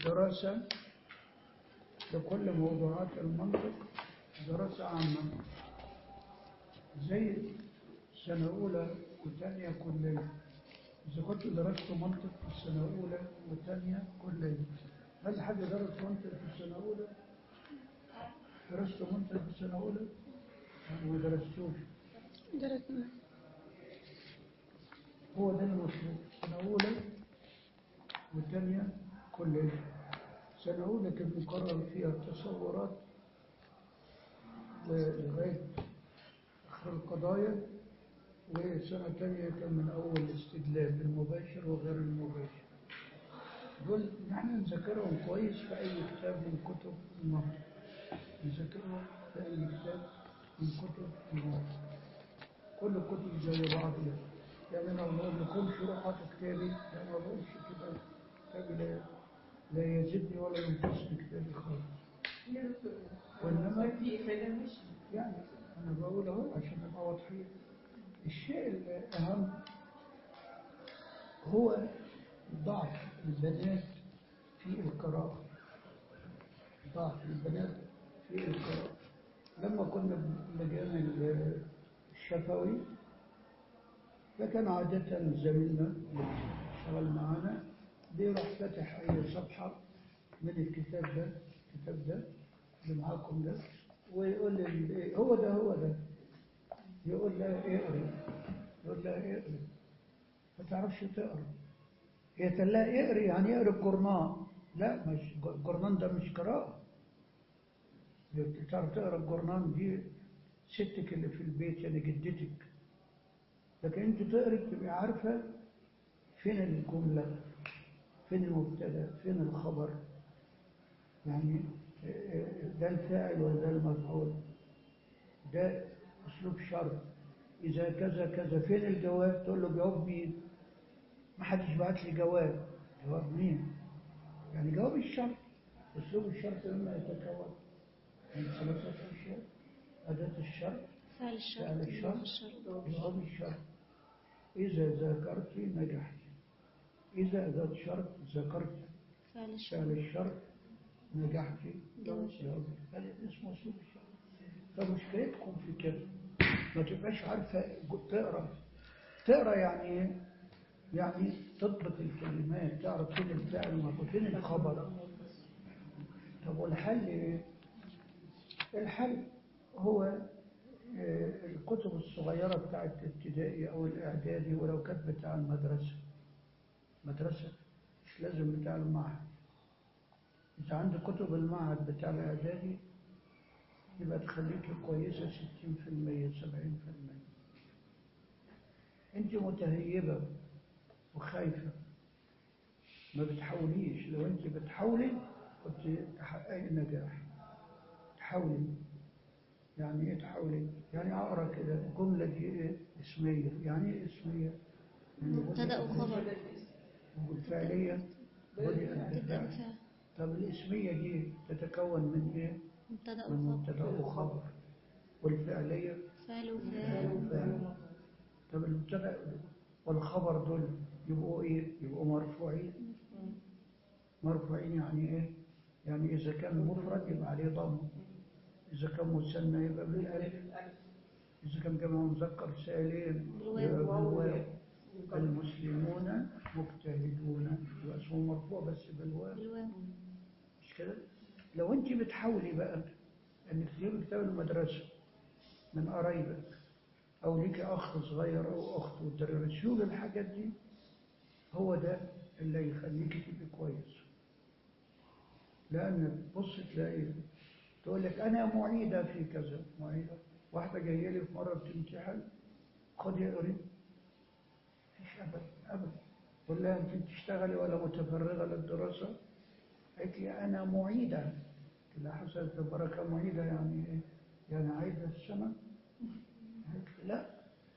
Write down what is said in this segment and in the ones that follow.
دراسة لكل موضوعات المنطق دراسة عامة زي سنة أولى وثانية كلية إذا كنت درست منطق في السنة الأولى وثانية كلية هل حد درس منطق في السنة الأولى؟ درست منطق في السنة الأولى؟ أنا ما درستوش درسنا هو ده المطلوب سنة أولى والثانية كلية سنة أولى كان مقرر فيها التصورات لغاية آخر القضايا وسنة تانية كان من أول الاستدلال المباشر وغير المباشر دول نحن نذاكرهم كويس في أي كتاب من كتب المنطق نذاكرهم في أي كتاب من كتب المنطق كل الكتب زي بعضها يعني أنا ما بقول لكم شروحات كتابي يعني ما بقولش كده كتابي لا, لا يزيدني ولا ينقصني كتابي خالص وإنما في إفادة مش يعني أنا بقول أهو عشان نبقى واضحين الشيء الأهم هو ضعف البنات في القراءة ضعف البنات في القراءة لما كنا بنجان الشفوي فكان عادة زميلنا اللي اشتغل معانا بيروح فاتح أي صفحة من الكتاب ده الكتاب ده اللي معاكم ده ويقول لي هو ده هو ده يقول لها اقري يقول لها اقري ما تعرفش تقرا هي تقول لها اقري يعني اقري الجورنان لا مش الجورنان ده مش قراءة تعرف تقرا الجورنان دي ستك اللي في البيت يعني جدتك لكن انت تقري تبقي عارفة فين الجملة فين المبتدا فين الخبر يعني ده الفاعل ولا ده المفعول ده اسلوب شرط اذا كذا كذا فين الجواب تقول له جواب مين ما حدش بعت لي جواب جواب مين يعني جواب الشرط اسلوب الشرط لما يتكون من ثلاثه اشياء اداه الشرط فعل الشرط فعل الشرط الشرط جواب الشرط اذا ذاكرت نجحت اذا ذات شرط ذكرت فعل الشرط فعل الشرط نجحت جواب. جواب هذا اسمه اسلوب الشرط فمشكلتكم في كده ما تبقاش عارفة تقرا تقرا يعني ايه؟ يعني تضبط الكلمات تعرف فين الفعل المفعول فين الخبر طب والحل ايه؟ الحل هو آه، الكتب الصغيرة بتاعت الابتدائي أو الإعدادي ولو كانت بتاع المدرسة مدرسة مش لازم بتاع المعهد إذا عندك كتب المعهد بتاع الإعدادي يبقى تخليكي كويسة 60% 70% أنت متهيبة وخايفة ما بتحاوليش لو أنت بتحاولي كنت تحققي نجاح تحاولي يعني ايه تحاولي؟ يعني اقرا كده الجمله دي ايه؟ اسميه، يعني ايه اسميه؟ يعني مبتدأ وخبر والفعليه بدأت تبقى بالفعل بفعل طب الاسميه دي تتكون من ايه؟ مبتدأ من وخبر مبتدا وخبر والفعليه فعل وفعل وفعل طب المبتدا والخبر دول يبقوا ايه؟ يبقوا مرفوعين مرفوعين يعني ايه؟ يعني اذا كان مفرد يبقى عليه ضم اذا كان مثنى يبقى بالالف إذا كان جمع مذكر سالم بالواو. يبقى بالواو المسلمون مجتهدون يبقى اسمه مرفوع بس بالواو بالواو مش كده؟ لو أنت بتحاولي بقى إنك تجيبي كتاب المدرسة من قرايبك أو ليكي أخ صغير أو أخت وتدرسوا له الحاجات دي هو ده اللي يخليكي تبقي كويس لأن بص تلاقي تقول لك أنا معيدة في كذا معيدة واحدة جاية لي في مرة بتمتحن خدي اقري مفيش أبدا أبدا قول لها أنت بتشتغلي ولا متفرغة للدراسة قالت لي أنا معيدة قلت لها حسنت البركة معيدة يعني إيه؟ يعني عايدة السنة قالت لي لا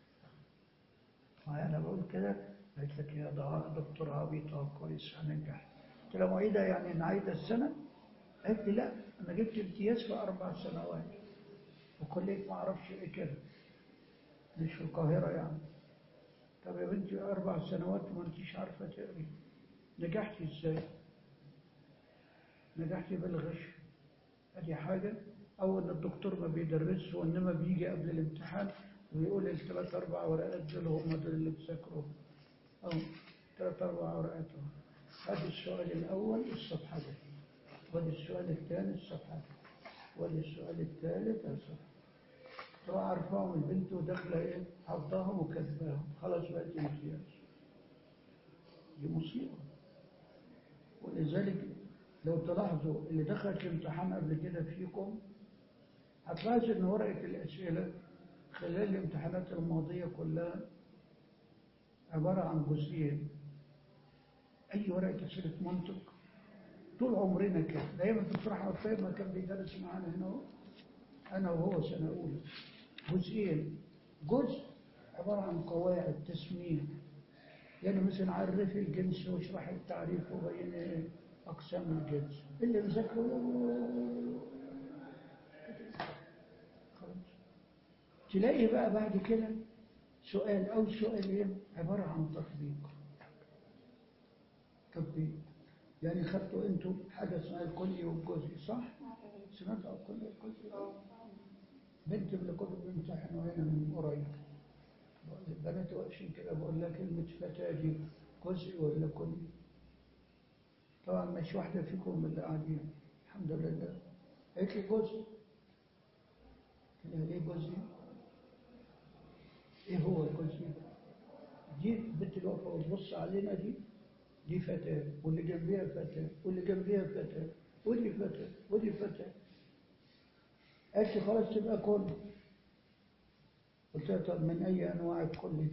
ما أنا بقول كده قالت لك يا ده دكتور عبيطة كويس هننجح قلت لها معيدة يعني أنا عايدة السنة قالت لي لا أنا جبت امتياز في أربع سنوات وكلية ما أعرفش إيه كده مش في القاهرة يعني طب يا بنتي أربع سنوات وما أنتيش عارفة تقري نجحتي إزاي؟ نجحت بالغش ادي حاجة او ان الدكتور ما بيدرسش وانما بيجي قبل الامتحان ويقول الثلاث اربع ورقات دول هم دول اللي بذاكرهم او ثلاث اربع ورقات اهو. هذا السؤال الاول الصفحة دي وادي السؤال الثاني الصفحة دي وادي السؤال الثالث الصفحة تروح عارفاهم البنت وداخلة ايه حافظاهم وكاتباهم خلاص بقت امتياز دي مصيبة ولذلك لو تلاحظوا اللي دخلت الامتحان قبل كده فيكم هتلاحظ ان ورقة الأسئلة خلال الامتحانات الماضية كلها عبارة عن جزئين أي ورقة أسئلة منطق طول عمرنا كده دايما الدكتور أحمد فاهم ما كان بيدرس معانا هنا اهو أنا وهو سنة أولى جزئين جزء عبارة عن قواعد تسمية يعني مثلا عرف الجنس واشرح التعريف وبين إيه أقسام الجنس اللي مذاكره خلاص تلاقي بقى بعد كده سؤال أو سؤالين عبارة عن تطبيق تطبيق يعني خدتوا انتوا حاجة اسمها الكلي والجزئي صح؟ سمعتوا عن الكلي والجزئي؟ بنت من اللي كنت بيمتحنوا هنا من قريب البنات واقفين كده بقول لها كلمة فتاة دي جزئي ولا كلي؟ طبعا مش واحدة فيكم من اللي قاعدين الحمد لله قالت لي جزء قلت لها ليه جزء؟ ايه هو الجزء ده؟ دي البنت اللي واقفة وتبص علينا دي دي فتاة واللي جنبيها فتاة واللي جنبيها فتاة ودي فتاة ودي فتاة قالت لي خلاص تبقى كل قلت لها طب من أي أنواع الكل دي؟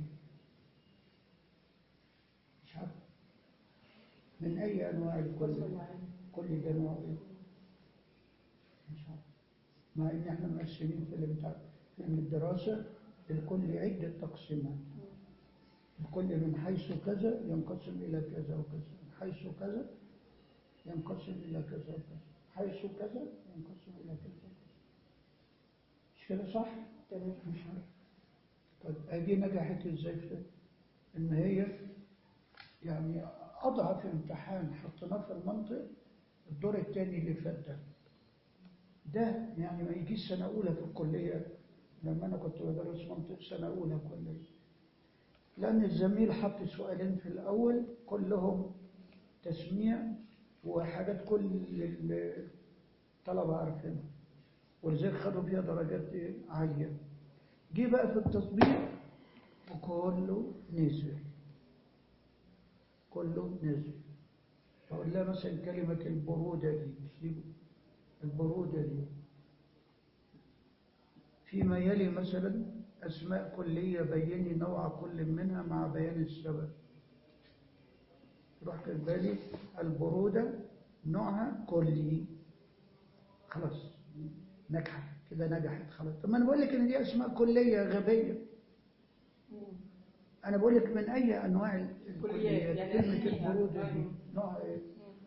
مش عارف من أي أنواع الكل كل ده نوع إيه؟ مش عارف مع إن إحنا مقسمين في الامتحان في الدراسة الكل عدة تقسيمات الكل من حيث كذا ينقسم إلى كذا وكذا من حيث كذا ينقسم إلى كذا وكذا حيث كذا ينقسم إلى كذا وكذا مش كده صح؟ تمام مش عارف طيب أدي نجحت إزاي في إن هي يعني أضعف امتحان حطيناه في المنطق الدور الثاني اللي فات ده ده يعني ما يجيش سنة أولى في الكلية لما أنا كنت بدرس منطق سنة أولى كلية لأن الزميل حط سؤالين في الأول كلهم تسميع وحاجات كل الطلبة عارفينها ولذلك خدوا فيها درجات إيه؟ عالية جه بقى في التطبيق وكله نزل كله نزل فأقول لها مثلا كلمة البرودة دي مش دي البرودة دي فيما يلي مثلا أسماء كلية بيني نوع كل منها مع بيان السبب تروح بالي البرودة نوعها كلي خلاص نجحت كده نجحت خلاص طب ما أنا بقول لك إن دي أسماء كلية غبية أنا بقول لك من أي أنواع الكليات يعني كلمة أسميها. البرودة دي نوعها إيه؟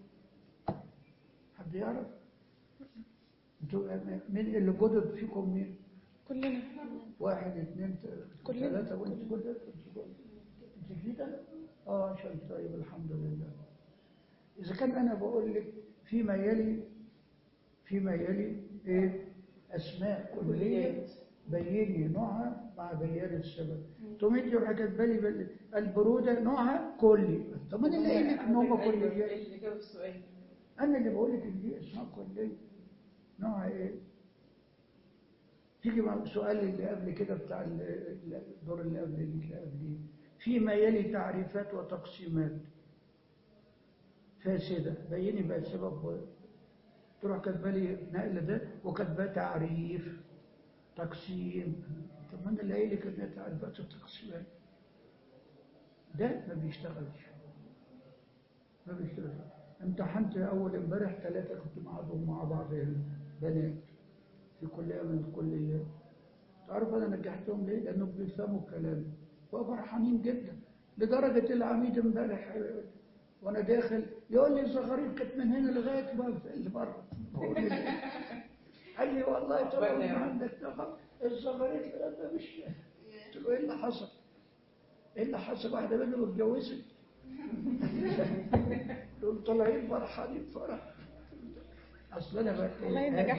حد يعرف؟ انتوا مين اللي جدد فيكم مين؟ كلنا واحد اثنين كلنا. ثلاثة وانت جدد انت جديدة؟ اه عشان طيب الحمد لله إذا كان أنا بقول لك فيما يلي فيما يلي إيه؟ أسماء كلية كليات. بيني نوعها مع بيان السبب تقوم انت راح بالي بال- البرودة نوعها كلي طب انا اللي قايل لك ان هم أيوة، كليات اللي جاب السؤال انا اللي بقول لك ان دي اسماء كليه نوعها ايه تيجي مع السؤال اللي قبل كده بتاع ال- ال- الدور اللي قبل اللي قبليه فيما يلي تعريفات وتقسيمات فاسده بيني بقى السبب تروح كاتبه لي نقل ده وكاتبه تعريف تقسيم طب ما انا اللي قايل لك ان هي تعريفات وتقسيمات ده ما بيشتغلش ما بيشتغلش امتحنت اول امبارح ثلاثه كنت معاهم مع بعض بنات في كليه من الكليات تعرف انا نجحتهم ليه؟ لانهم بيفهموا الكلام وفرحانين جدا لدرجه العميد امبارح وانا داخل يقول لي الزغاريد كانت من هنا لغايه بره اللي بره بقول له ليه؟ قال لي والله طبعا ربنا يرحمه. عندك نغم الزغاريد انا مش فاهم. قلت له ايه اللي حصل؟ ايه اللي حصل؟ واحده منهم اتجوزت دول طالعين فرحانين فرح اصل انا بقى والله النجاح